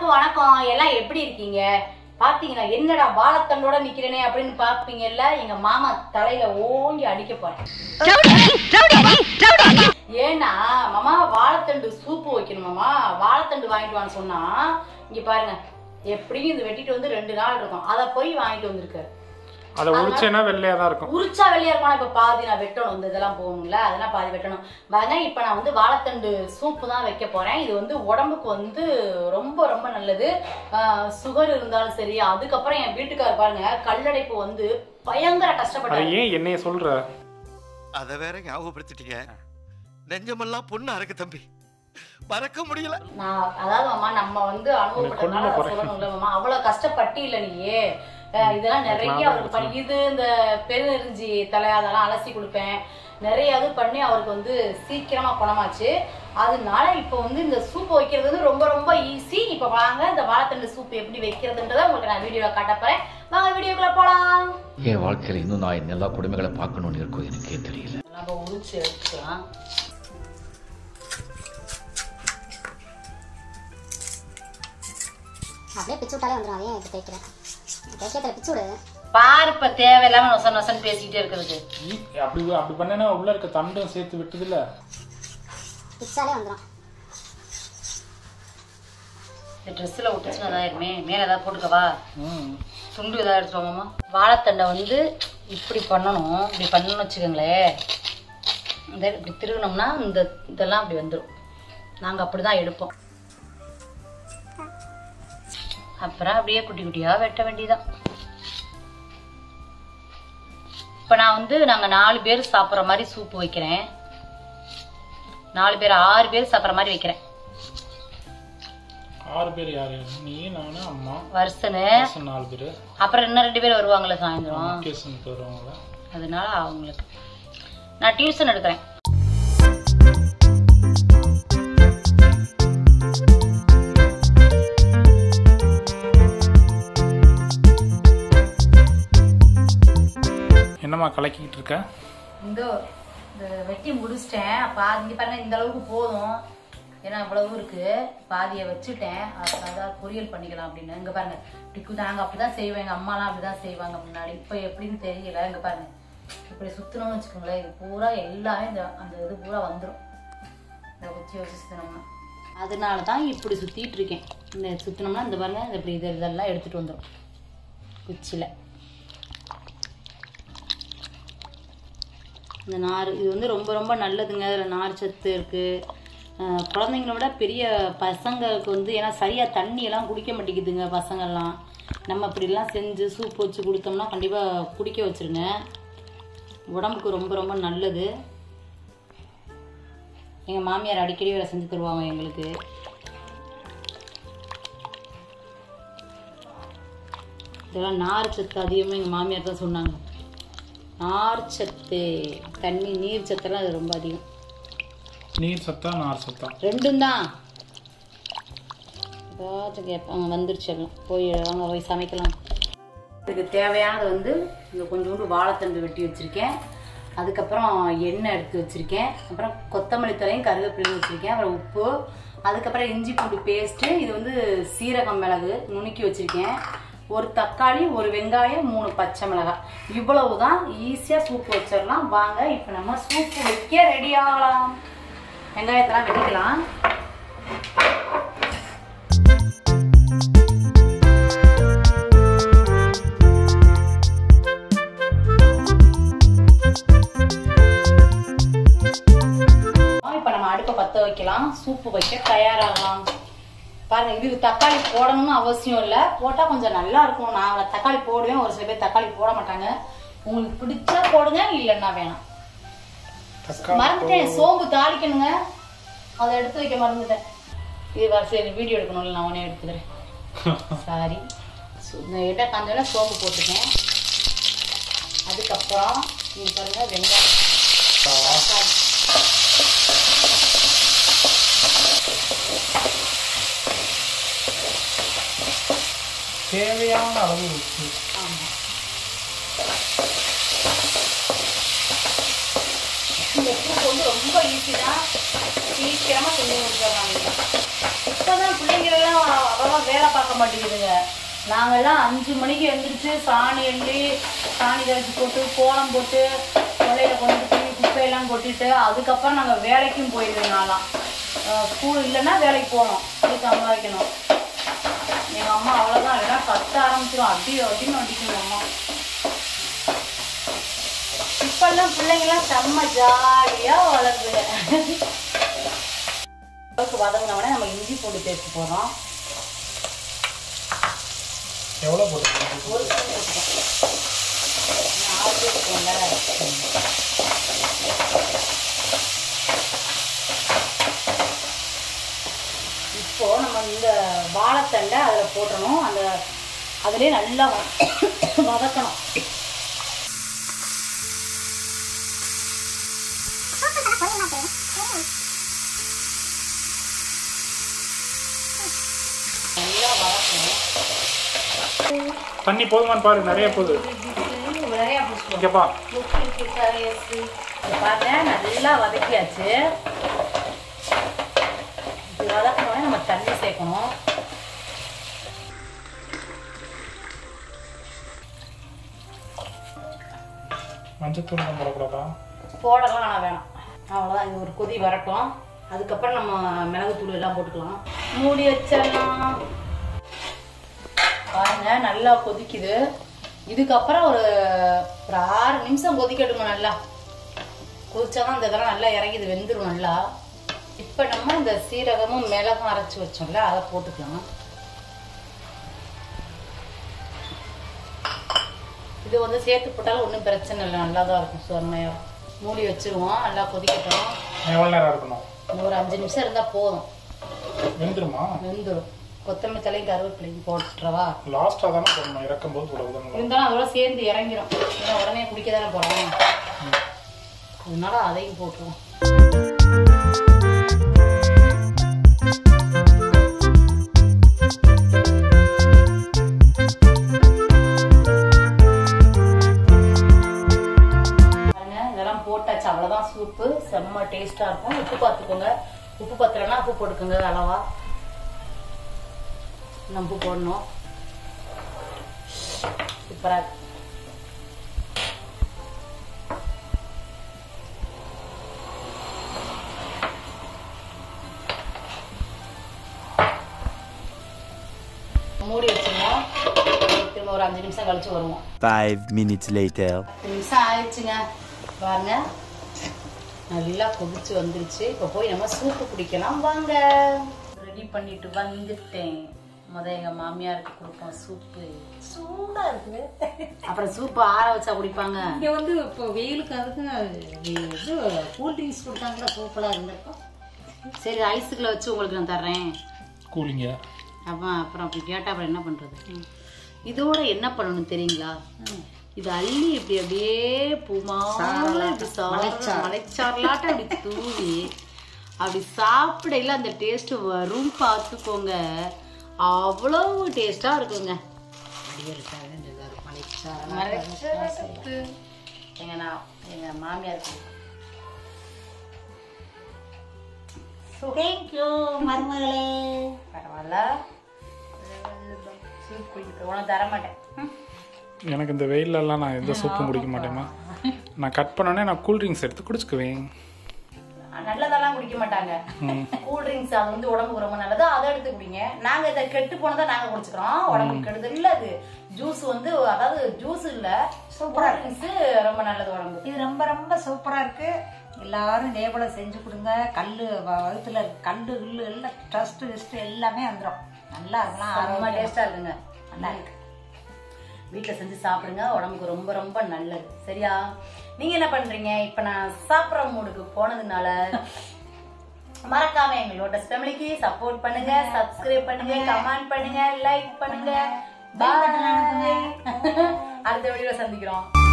எல்லாருக்கும் வணக்கம் எல்லாம் எப்படி இருக்கீங்க பாத்தீங்களா என்னடா வாழைத்தண்டோட நிக்கிறேனே அப்படின்னு பாப்பீங்கல்ல எங்க மாமா தலையில ஓங்கி அடிக்க போறேன் ஏன்னா மாமா வாழைத்தண்டு சூப்பு வைக்கணும் மாமா வாழைத்தண்டு வாங்கிட்டு வான்னு சொன்னா இங்க பாருங்க எப்படியும் இது வெட்டிட்டு வந்து ரெண்டு நாள் இருக்கும் அதை போய் வாங்கிட்டு வந்திருக்காரு அதை உரிச்சேன்னா வெள்ளையா தான் இருக்கும் உரிச்சா வெளியா இருக்கும் இப்ப பாதி நான் வெட்டணும் இந்த இதெல்லாம் போகணும்ல அதெல்லாம் பாதி வெட்டணும் பாருங்க இப்ப நான் வந்து வாழைத்தண்டு சூப்பு தான் வைக்க போறேன் இது வந்து உடம்புக்கு வந்து ரொம்ப ரொம்ப நல்லது சுகர் இருந்தாலும் சரி அதுக்கப்புறம் என் வீட்டுக்காரர் பாருங்க கல்லடைப்பு வந்து பயங்கர அதை கஷ்டப்பட்டாரு ஏன் என்னைய சொல்ற அத வேற ஞாபகப்படுத்திட்டீங்க நெஞ்சமெல்லாம் பொண்ணு அறக்கு தம்பி மறக்க முடியல நான் அதாவது மாமா நம்ம வந்து அனுபவப்பட்டதுனால கொல்ல போறேன். சொல்லணும்ல மாமா அவ்வளவு கஷ்டப்பட்டு இல்ல நீயே அஹ் இதெல்லாம் நிறைய அவருக்கு பண்ணி இது இந்த பெருநெறிஞ்சி தலை அதெல்லாம் அலசி கொடுப்பேன் நிறைய இது பண்ணி அவருக்கு வந்து சீக்கிரமா குணமாச்சு அதனால இப்போ வந்து இந்த சூப் வைக்கிறது வந்து ரொம்ப ரொம்ப ஈஸி இப்போ வாங்க இந்த வாழைத்தண்டு சூப் எப்படி வைக்கிறதுன்றதை உங்களுக்கு நான் வீடியோல காட்ட போறேன் வாங்க வீடியோக்குள்ள போலாம் என் வாழ்க்கையில் இன்னும் நான் இந்த எல்லா கொடுமைகளை பார்க்கணும்னு இருக்கும் எனக்கே தெரியல நம்ம உரிச்சு எடுத்துக்கலாம் அப்படியே பிச்சு விட்டாலே வந்துடும் அதையும் எடுத்து தேய்க்கிறேன் தேய்க்கிறதுல பிச்சு விடு பாரு இப்ப தேவையில்லாம நொசன் நொசன் பேசிக்கிட்டே இருக்கிறதுக்கு ஈ, அப்படி அப்படி பண்ணனா உள்ள இருக்க தண்டும் சேர்த்து விட்டுதுல பிச்சாலே வந்துடும் இந்த ட்ரெஸ்ஸில் விட்டுச்சுன்னா தான் இருக்குமே மேலே ஏதாவது போட்டுக்கவா ம் துண்டு ஏதாவது எடுத்துவோமா வாழைத்தண்டை வந்து இப்படி பண்ணணும் இப்படி பண்ணணும்னு வச்சுக்கோங்களேன் இந்த இப்படி திருகினோம்னா இந்த இதெல்லாம் அப்படி வந்துடும் நாங்கள் அப்படி தான் எடுப்போம் அப்புறம் அப்படியே குட்டி குட்டியாக வெட்ட வேண்டியதான் இப்போ நான் வந்து நாங்கள் நாலு பேர் சாப்பிட்ற மாதிரி சூப்பு வைக்கிறேன் நாலு பேர் ஆறு பேர் சாப்பிட்ற மாதிரி வைக்கிறேன் ஆறு பேர் யாரு நீ நானு அம்மா வருஷனு பசங்க நாலு பேர் அப்புறம் இன்னும் ரெண்டு பேர் வருவாங்கல்ல சாயந்தரம் முகேஷனுக்கு வருவாங்களா அதனால அவங்களுக்கு நான் டியூஷன் எடுக்கிறேன் என்னம்மா கலக்கிக்கிட்டு இருக்க இந்த இந்த வெட்டி முடிச்சிட்டேன் பாதி இங்க பாருங்க இந்த அளவுக்கு போதும் ஏன்னா இவ்வளவு இருக்கு பாதியை வச்சுட்டேன் அ- அதாவது பொரியல் பண்ணிக்கலாம் அப்படின்னு இங்க பாருங்க டிக்கு நாங்க அப்படிதான் செய்வோம் எங்க அம்மாலாம் அப்படிதான் செய்வாங்க முன்னாடி இப்போ எப்படின்னு தெரியல இங்க பாருங்க இப்படி சுத்தணும்னு வச்சுக்கோங்களேன் இது பூரா எல்லாமே இந்த அந்த இது பூரா வந்துடும் இந்த குச்சி வச்சு சுத்தினோம்னா அதனால தான் இப்படி சுத்திட்டு இருக்கேன் இந்த சுத்தினோம்னா இந்த பாருங்க இந்த இப்படி இது இதெல்லாம் எடுத்துட்டு வந்துடும் குச்சியில இந்த நார் இது வந்து ரொம்ப ரொம்ப நல்லதுங்க இதில் நார் சத்து இருக்குது குழந்தைங்கள விட பெரிய பசங்களுக்கு வந்து ஏன்னா சரியாக தண்ணியெல்லாம் குடிக்க மாட்டேங்குதுங்க பசங்கள்லாம் நம்ம இப்படிலாம் செஞ்சு சூப் வச்சு கொடுத்தோம்னா கண்டிப்பாக குடிக்க வச்சிருங்க உடம்புக்கு ரொம்ப ரொம்ப நல்லது எங்கள் மாமியார் அடிக்கடி வேலை செஞ்சு தருவாங்க எங்களுக்கு இதெல்லாம் நார் சத்து அதிகமாக எங்கள் மாமியார் தான் சொன்னாங்க நார் சத்து தண்ணி நீர் சத்தெல்லாம் அது ரொம்ப அதிகம் நீர் சத்தா நார் சத்தா ரெண்டும் தான் ஏதாச்சும் கேட்பாங்க வந்துருச்சு எல்லாம் போய் வாங்க போய் சமைக்கலாம் இதுக்கு தேவையானது வந்து இந்த கொஞ்சோண்டு வாழைத்தண்டு வெட்டி வச்சுருக்கேன் அதுக்கப்புறம் எண்ணெய் எடுத்து வச்சுருக்கேன் அப்புறம் கொத்தமல்லி தலையும் கருவேப்பிலையும் வச்சுருக்கேன் அப்புறம் உப்பு அதுக்கப்புறம் இஞ்சி பூண்டு பேஸ்ட்டு இது வந்து சீரகம் மிளகு நுணுக்கி வச்சுருக்கேன் ஒரு தக்காளி ஒரு வெங்காயம் மூணு பச்சை மிளகாய் இவ்வளவு தான் ஈஸியாக சூப்பு வச்சிடலாம் வாங்க இப்போ நம்ம சூப்பு வைக்க ரெடி ஆகலாம் வெங்காயத்தெல்லாம் வெட்டிக்கலாம் இப்போ நம்ம அடுப்பை பற்ற வைக்கலாம் சூப்பு வைக்க தயாராகலாம் பாருங்க இதுக்கு தக்காளி போடணும்னு அவசியம் இல்லை போட்டால் கொஞ்சம் நல்லா இருக்கும் நான் தக்காளி போடுவேன் ஒரு சில பேர் தக்காளி போட மாட்டாங்க உங்களுக்கு பிடிச்சா போடுங்க இல்லைன்னா வேணாம் தக்காளி மறந்துட்டேன் சோம்பு தாளிக்கணுங்க அதை எடுத்து வைக்க மறந்துட்டேன் இது வர சரி வீடியோ எடுக்கணும்ல நான் உடனே எடுத்துக்கிறேன் சாரி இந்த இட காஞ்சோட சோம்பு போட்டுக்கேன் அதுக்கப்புறம் நீங்க பாருங்க வெங்காயம் தக்காளி. தேவையான அளவு உப்பு ஆமா இந்த சூப் வந்து ரொம்ப ஈஸி தான் சீக்கிரமா செஞ்சு முடிச்சிடலாம் நீங்க இப்பதான் பிள்ளைங்க எல்லாம் அவ்வளவா வேலை மாட்டேங்குதுங்க நாங்கெல்லாம் அஞ்சு மணிக்கு எழுந்திரிச்சு சாணி அள்ளி சாணி கரைச்சி போட்டு கோலம் போட்டு கொள்ளையில கொண்டு போய் குப்பையெல்லாம் கொட்டிட்டு அதுக்கப்புறம் நாங்கள் வேலைக்கும் போயிடுவோம் நான்லாம் ஸ்கூல் இல்லைன்னா வேலைக்கு போகணும் போய் சம்பாதிக்கணும் எங்கள் அம்மா அவ்வளோதான் இல்லைன்னா கத்த ஆரம்பிச்சிடும் அடி அடின்னு அடிக்கணும் அம்மா இப்பெல்லாம் பிள்ளைங்கெல்லாம் செம்ம ஜாலியாக வளருதுங்க அளவுக்கு வதங்கினோடனே நம்ம இஞ்சி பூண்டு பேஸ்ட் போடுறோம் எவ்வளோ போட்டு ஒரு ஸ்பூன் போட்டுக்கோங்க நாலு பேர் இருக்கோம்ல இப்போ நம்ம இந்த வாழைத்தண்டை அதில் போட்டுறணும் அந்த அதிலே நல்லா வ- வதக்கணும் நல்லா வதக்கணும் தண்ணி போதுமான்னு பாரு நிறைய போகுது நிறையா பிடிச்சிக்கணும் இங்கேப்பா உப்பு இருக்கு, கரையாச்சு. இது பாருங்க நல்லா வதக்கியாச்சு இது வதக்கணும்னா நம்ம தண்ணி சேர்க்கணும் மஞ்சத்தூள் தான் போடக்கூடாதா போடலாம் ஆனால் வேணாம் அவ்வளோதான் இது ஒரு கொதி வரட்டும் அதுக்கப்புறம் நம்ம மிளகுத்தூள் எல்லாம் போட்டுக்கலாம் மூடி வச்சிடலாம் பாருங்க நல்லா கொதிக்குது இதுக்கப்புறம் ஒரு ஒரு ஆறு நிமிஷம் கொதிக்கட்டுங்க நல்லா கொதிச்சாதான் இந்த இதெல்லாம் நல்லா இறங்கிது வெந்துடும் நல்லா இப்போ நம்ம இந்த சீரகமும் மிளகும் அரைச்சி வச்சோம்ல அதை போட்டுக்கலாம் இது வந்து சேர்த்து போட்டாலும் ஒன்றும் பிரச்சனை இல்லை நல்லா தான் இருக்கும் சொன்னையாக மூடி வச்சிருவோம் நல்லா கொதிக்கட்டும் எவ்வளோ நேரம் இருக்கணும் இன்னும் ஒரு அஞ்சு நிமிஷம் இருந்தால் போதும் வெந்துருமா வெந்துடும் கொத்தமல்லி தலையும் கருவேப்பிலையும் போட்டுறவா லாஸ்ட்டாக தானே போடணும் இறக்கும் போது கூட உதவும் இருந்தாலும் அதோட சேர்ந்து இறங்கிரும் ஏன்னா உடனே குடிக்க தானே போகிறோம் அதனால அதையும் போட்டுருவோம் பாருங்க இதெல்லாம் போட்டாச்சு அவ்வளோதான் சூப்பு செம்ம டேஸ்ட்டாக இருக்கும் உப்பு பார்த்துக்கோங்க உப்பு பத்தலைன்னா உப்பு போட்டுக்கோங்க அளவா இன்னும் உப்பு போடணும் சூப்பராக இருக்கு மூடி வச்சிருந்தோம் திரும்ப ஒரு அஞ்சு நிமிஷம் கழிச்சு வருவோம் Five minutes later. பத்து நிமிஷம் ஆயிடுச்சுங்க பாருங்க நல்லா கொதிச்சு வந்துருச்சு இப்போ போய் நம்ம சூப்பு குடிக்கலாம் வாங்க ரெடி பண்ணிட்டு வந்துட்டேன் முத எங்க மாமியாருக்கு கொடுப்போம் சூப்பு சூடா இருக்கு அப்புறம் சூப்பு ஆற வச்சா குடிப்பாங்க இங்க வந்து இப்போ வெயிலுக்கு அதுக்கு இது கூல் ட்ரிங்க்ஸ் கொடுத்தாங்களா சூப்பரா இருந்திருக்கும் சரி ஐஸுக்குள்ள வச்சு உங்களுக்கு நான் தர்றேன் கூலிங்க அப்பா அப்புறம் அப்படி கேட்டா அப்புறம் என்ன பண்றது இதோட என்ன பண்ணணும் தெரியுங்களா இது அள்ளி இப்படி அப்படியே பூமால இப்படி சாறு- மலைச்சாரலாட்டம் அப்படி தூவி அப்படி சாப்பிடையில அந்த டேஸ்ட் வரும் பார்த்துக்கோங்க அவ்வளவு டேஸ்டா இருக்குங்க மலைச்சாரத்து. எங்க நான் எங்க மாமியாருக்கு தேங்க்யூ மருமகளே பரவாயில்ல சூப் குடிக்க உனக்கு தர மாட்டேன் ம். எனக்கு இந்த வெயிலெல்லாம் நான் எந்த சூப்பும் குடிக்க மாட்டேமா நான் கட் பண்ணோடனே நான் கூல் ட்ரிங்க்ஸ் எடுத்து குடிச்சுக்குவேன் நல்லதெல்லாம் குடிக்க மாட்டாங்க கூல் ட்ரிங்க்ஸ் அது வந்து உடம்புக்கு ரொம்ப நல்லது அதை எடுத்து குடிங்க நாங்க இதை கெட்டு போனதை நாங்க குடிச்சுக்கிறோம் உடம்புக்கு கெடுதல் இல்ல அது ஜூஸ் வந்து அதாவது ஜூஸ் இல்ல சூப்பரா ட்ரிங்க்ஸ் ரொம்ப நல்லது உடம்புக்கு இது ரொம்ப ரொம்ப சூப்பரா இருக்கு எல்லாரும் இதே போல செஞ்சு கொடுங்க கல்லு வ- வயித்துல கல்லு கில்லு எல்லாம் டஸ்ட் கிஸ்ட் எல்லாமே வந்துடும் நல்லா இருக்கலாம் ரொம்ப ஆரோக்கியமா. டேஸ்டா இருக்குங்க நல்லா இருக்கு வீட்ல செஞ்சு சாப்பிடுங்க உடம்புக்கு ரொம்ப ரொம்ப நல்லது சரியா நீங்க என்ன பண்றீங்க இப்ப நான் சாப்பிட்ற மூடுக்கு போனதுனால மறக்காம எங்களோட ஃபேமிலிக்கு சப்போர்ட் பண்ணுங்க சப்ஸ்கிரைப் பண்ணுங்க கமெண்ட் பண்ணுங்க லைக் பண்ணுங்க பாய் அடுத்த வீடியோ சந்திக்கிறோம்